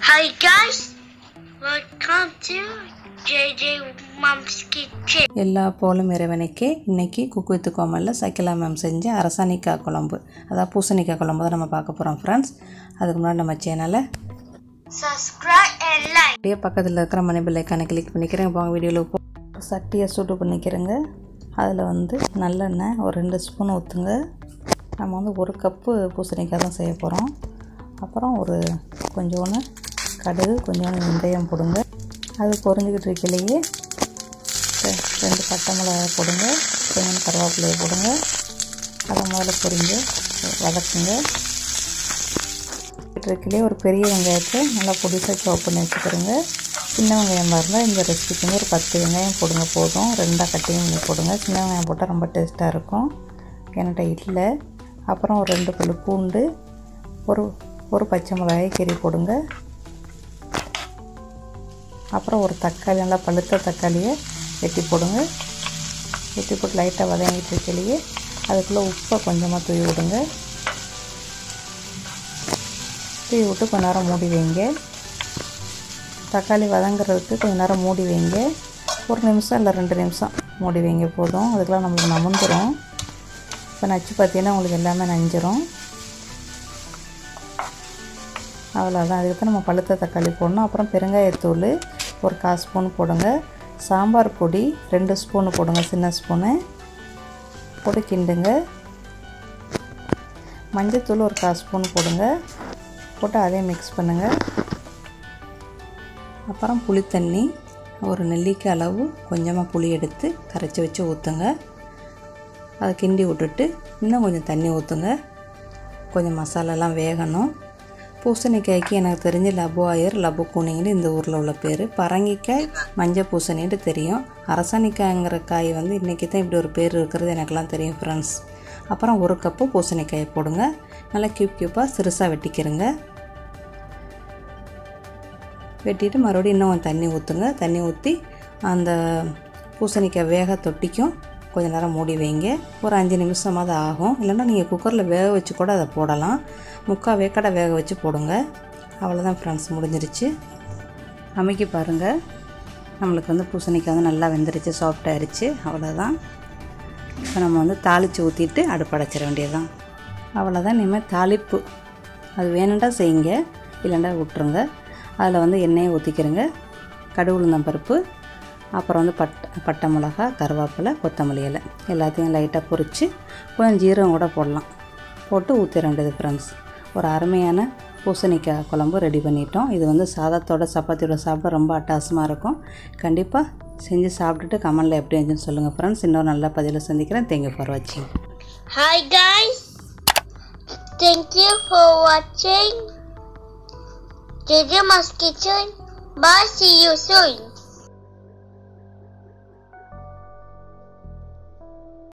Hi guys, welcome to JJ Mom's Kitchen. எல்லா போலும் இறைவனுக்கே இன்னைக்கு குக்கு வித்து கோமலில் சைக்கிளா மேம் செஞ்ச அரசாணிக்காய் குழம்பு அதாவது பூசணிக்காய் குழம்பு தான் நம்ம பார்க்க போகிறோம் ஃப்ரெண்ட்ஸ் அதுக்கு முன்னாடி நம்ம சேனலை Subscribe and like. அப்படியே பக்கத்தில் இருக்கிற மணி பில்லைக்கான கிளிக் பண்ணிக்கிறேன் இப்போ வீடியோவில் போ சட்டியை சூடு பண்ணிக்கிறேங்க அதில் வந்து நல்லெண்ணெய் ஒரு ரெண்டு ஸ்பூன் ஊற்றுங்க நம்ம வந்து ஒரு கப்பு பூசணிக்காய் தான் செய்ய போகிறோம் அப்புறம் ஒரு கொஞ்சோண்டு கடுகு கொஞ்சோண்டு வெந்தயம் போடுங்க அது பொரிஞ்சுக்கிட்டு இருக்கையிலேயே ரெ- ரெண்டு பட்டை மிளகாய் போடுங்க கொஞ்சம் கருவேப்பிலையை போடுங்க அதை முதல்ல பொரிஞ்சு வதக்குங்க இருக்கிறதுலே ஒரு பெரிய வெங்காயத்தை நல்லா பொடிசாக சாப் பண்ணி வச்சுக்கிறோங்க சின்ன வெங்காயமாக இருந்தால் இந்த ரெசிபிக்கு வந்து ஒரு பத்து வெங்காயம் போடுங்க போதும் ரெண்டாக கட்டிங் பண்ணி போடுங்க சின்ன வெங்காயம் போட்டால் ரொம்ப டேஸ்ட்டாக இருக்கும் என்கிட்ட இல்லை அப்புறம் ஒரு ரெண்டு பல்லு பூண்டு ஒரு ஒரு பச்சை மிளகாய் கீரி போடுங்க அப்புறம் ஒரு தக்காளி நல்லா பழுத்த தக்காளியை வெட்டி போடுங்க வெட்டி போட்டு லைட்டாக வதங்கிட்டு இருக்கையிலேயே அதுக்குள்ளே உப்பை கொஞ்சமாக தூவி விடுங்க தூவி விட்டு கொஞ்ச நேரம் மூடி வைங்க தக்காளி வதங்குறதுக்கு கொஞ்ச நேரம் மூடி வைங்க ஒரு நிமிஷம் இல்லை ரெண்டு நிமிஷம் மூடி வைங்க போதும் அதுக்கெல்லாம் நம்மளுக்கு நமுந்துடும் இப்போ நச்சு பார்த்தீங்கன்னா உங்களுக்கு எல்லாமே நஞ்சிரும் அவ்வளோதான் அதுக்கு தான் நம்ம பழுத்த தக்காளி போடணும் அப்புறம் பெருங்காயத்தூள் ஒரு கால் ஸ்பூன் போடுங்க சாம்பார் பொடி ரெண்டு ஸ்பூன் போடுங்க சின்ன ஸ்பூனு போட்டு கிண்டுங்க மஞ்சத்தூள் ஒரு கால் ஸ்பூன் போடுங்க போட்டு அதையும் மிக்ஸ் பண்ணுங்கள் அப்புறம் புளித்தண்ணி ஒரு நெல்லிக்காய் அளவு கொஞ்சமாக புளி எடுத்து கரைச்சி வச்சு ஊற்றுங்க அதை கிண்டி விட்டுட்டு இன்னும் கொஞ்சம் தண்ணி ஊற்றுங்க கொஞ்சம் மசாலாலாம் வேகணும் பூசணிக்காய்க்கு எனக்கு தெரிஞ்ச லபு ஆயர் லபு கூனிங்கன்னு இந்த ஊரில் உள்ள பேர் பரங்கிக்காய் மஞ்சள் பூசணின்ட்டு தெரியும் அரசாணிக்காய்ங்கிற காய் வந்து இன்றைக்கி தான் இப்படி ஒரு பேர் இருக்கிறது எனக்கெல்லாம் தெரியும் ஃப்ரெண்ட்ஸ் அப்புறம் ஒரு கப்பு பூசணிக்காயை போடுங்க நல்லா கியூப் கியூப்பாக சிறுசாக வெட்டிக்கிறங்க வெட்டிட்டு மறுபடியும் இன்னும் கொஞ்சம் தண்ணி ஊற்றுங்க தண்ணி ஊற்றி அந்த பூசணிக்காய் வேக தொட்டிக்கும் கொஞ்ச நேரம் மூடி வைங்க ஒரு அஞ்சு நிமிஷமாவது ஆகும் இல்லைன்னா நீங்கள் குக்கரில் வேக வச்சு கூட அதை போடலாம் முக்கால் வேக்கடை வேக வச்சு போடுங்க அவ்வளோதான் ஃப்ரெண்ட்ஸ் முடிஞ்சிருச்சு அமைக்கி பாருங்கள் நம்மளுக்கு வந்து பூசணிக்காய் வந்து நல்லா வெந்துருச்சு சாஃப்ட் ஆயிடுச்சு அவ்வளோதான் இப்போ நம்ம வந்து தாளித்து ஊற்றிட்டு அடுப்படைச்சிட வேண்டியதுதான் அவ்வளோதான் இனிமேல் தாளிப்பு அது வேணுண்டா செய்யுங்க இல்லைண்டா விட்டுருங்க அதில் வந்து எண்ணெயை ஊற்றிக்கிறங்க கடுகு உளுந்தம் பருப்பு அப்புறம் வந்து பட் பட்டை மிளகா கருவேப்பிலை கொத்தமல்லி இலை எல்லாத்தையும் லைட்டாக பொரித்து கொஞ்சம் ஜீரகம் கூட போடலாம் போட்டு ஊற்றிட வேண்டியது ஃப்ரெண்ட்ஸ் ஒரு அருமையான பூசணிக்காய் குழம்பு ரெடி பண்ணிட்டோம் இது வந்து சாதத்தோட சப்பாத்தியோட சாப்பிட ரொம்ப அட்டாசமாக இருக்கும் கண்டிப்பாக செஞ்சு சாப்பிட்டுட்டு கமெண்டில் எப்படி இருந்துச்சுன்னு சொல்லுங்கள் ஃப்ரெண்ட்ஸ் இன்னொரு நல்ல பதிவில் சந்திக்கிறேன் தேங்க்யூ ஃபார் வாட்சிங் Hi guys, thank you for watching JJ Mom's Kitchen. Bye, see you soon.